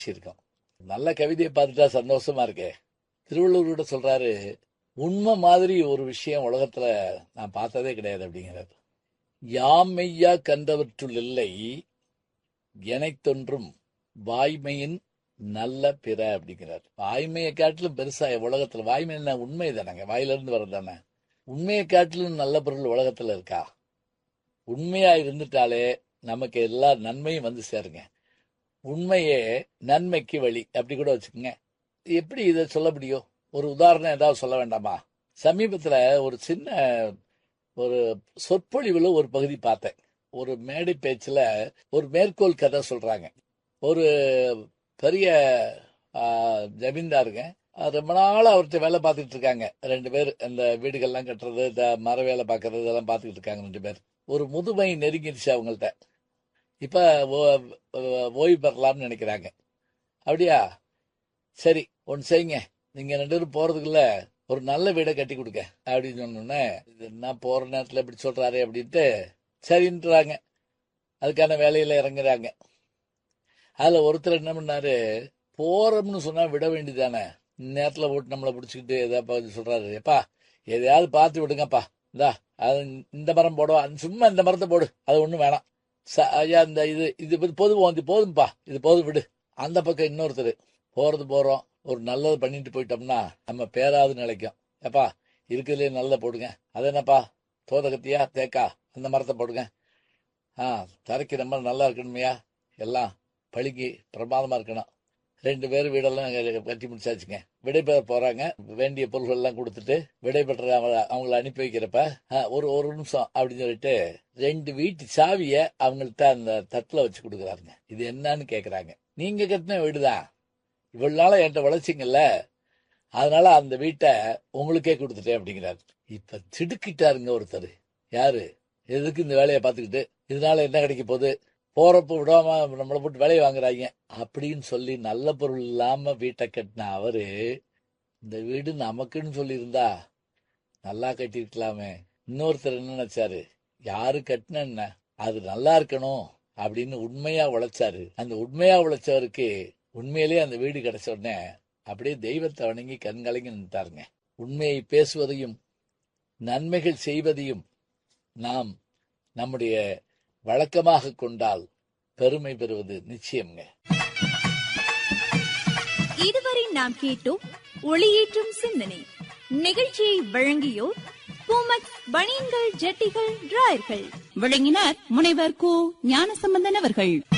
இருக்கும் நல்ல கவிதையை பார்த்துட்டா சந்தோஷமா இருக்கே திருவள்ளுவர் கூட சொல்றாரு உண்மை மாதிரி ஒரு விஷயம் உலகத்துல நான் பார்த்ததே கிடையாது அப்படிங்கிறார் யாம் மெய்யா கண்டவற்றுள் இல்லை எனைத்தொன்றும் வாய்மையின் நல்ல பிற அப்படிங்கிறார் வாய்மையை காட்டிலும் பெருசா உலகத்துல வாய்மை என்ன உண்மை தானேங்க வாயிலிருந்து வர்றது தானே உண்மையை காட்டிலும் நல்ல பொருள் உலகத்துல இருக்கா உண்மையா இருந்துட்டாலே நமக்கு எல்லா நன்மையும் வந்து சேருங்க உண்மையே நன்மைக்கு வழி அப்படி கூட வச்சுக்கோங்க எப்படி இதை சொல்ல முடியும் ஒரு உதாரணம் ஏதாவது சொல்ல வேண்டாமா சமீபத்துல ஒரு சின்ன ஒரு சொற்பொழிவுல ஒரு பகுதி பார்த்தேன் ஒரு மேடை பேச்சுல ஒரு மேற்கோள் கதை சொல்றாங்க ஒரு பெரிய ஆ, ஜமீன்தாருங்க அது ரொம்ப நாள் அவர்கிட்ட வேலை பார்த்துட்டு இருக்காங்க ரெண்டு பேர் இந்த வீடுகள்லாம் கட்டுறது இந்த மர வேலை பார்க்கறது இதெல்லாம் பார்த்துக்கிட்டு இருக்காங்க ரெண்டு பேர் ஒரு முதுமை நெருங்கிடுச்சு அவங்கள்ட்ட இப்ப ஓ- ஓ- ஓய்வு பெறலாம்னு நினைக்கிறாங்க அப்படியா சரி ஒன்று செய்யுங்க நீங்க ரெண்டு பேரும் போறதுக்குள்ள ஒரு நல்ல வீடை கட்டி கொடுங்க அப்படின்னு சொன்னோன்னே இது என்ன போற நேரத்துல இப்படி சொல்றாரு அப்படின்ட்டு சரின்றாங்க அதுக்கான வேலையில இறங்குறாங்க அதுல ஒருத்தர் என்ன பண்ணாரு போறோம்னு சொன்னா விட வேண்டியதானே நேரத்துல போட்டு நம்மளை பிடிச்சிக்கிட்டு ஏதாவது சொல்றாரு எப்பா எதையாவது பார்த்து விடுங்கப்பா இந்தா அது இந்த மரம் போடுவா சும்மா இந்த மரத்தை போடு அது ஒண்ணும் வேணாம் ச- ஐயா இந்த இது இது இது போதும் இது போதும்பா இது போதும் விடு அந்த பக்கம் இன்னொருத்தர் போறது போறோம் ஒரு நல்லது பண்ணிட்டு போயிட்டோம்னா நம்ம பேராது நிலைக்கும் ஏப்பா இருக்கிறதுலே நல்ல போடுங்க அது என்னப்பா தோதகத்தியா தேக்கா அந்த மரத்தை போடுங்க ஆ தரைக்கு ரொம்ப நல்லா இருக்கணுமையா எல்லாம் பழுகி பிரமாதமா இருக்கணும் ரெண்டு பேரும் வீடெல்லாம் கட்டி முடிச்சாச்சுங்க விடைபெற போறாங்க வேண்டிய பொருள்கள் எல்லாம் கொடுத்துட்டு விடைபெற்ற அவங்கள- அவங்கள அனுப்பி வைக்கிறப்ப "ஆ, ஒரு ஒரு நிமிஷம் அப்படின்னு சொல்லிட்டு ரெண்டு வீட்டு சாவிய அவங்கள்ட்ட அந்த தட்டுல வச்சு கொடுக்குறாருங்க இது என்னன்னு கேக்குறாங்க நீங்க கட்டின வீடுதான் இவ்வளவு நாளா என்கிட்ட வளைச்சிங்கல்ல அதனால அந்த வீட்டை உங்களுக்கே கொடுத்துட்டேன் அப்படிங்கிறாரு இப்ப திடுக்கிட்டாருங்க ஒருத்தர் யாரு எதுக்கு இந்த வேலையை பார்த்துக்கிட்டு இதனால என்ன கிடைக்க போகுது போறப்ப விடாம நம்மளை போட்டு வேலையை வாங்குறாங்க அப்படின்னு சொல்லி நல்ல பொருள் இல்லாம வீட்டை கட்டின அவரு இந்த வீடு நமக்குன்னு சொல்லியிருந்தா நல்லா கட்டிருக்கலாமே இன்னொருத்தர் என்ன நினைச்சாரு யாரு கட்டின என்ன அது நல்லா இருக்கணும் அப்படின்னு உண்மையா உழைச்சாரு அந்த உண்மையா உழைச்சவருக்கு உண்மையிலேயே அந்த வீடு கிடைச்ச உடனே அப்படியே தெய்வத்தை வணங்கி கண்கலங்கி நின்றாருங்க உண்மையை பேசுவதையும் நன்மைகள் செய்வதையும் நாம் நம்முடைய வழக்கமாக கொண்டால் பெருமை பெறுவது நிச்சயம்ங்க இதுவரை நாம் கேட்டோம் ஒளியேற்றும் சிந்தனை நிகழ்ச்சியை வழங்கியோர் பூமக் பனியன்கள் ஜட்டிகள் டிராயர்கள் விளங்கினார் முனைவர் கு ஞானசம்பந்தன் அவர்கள்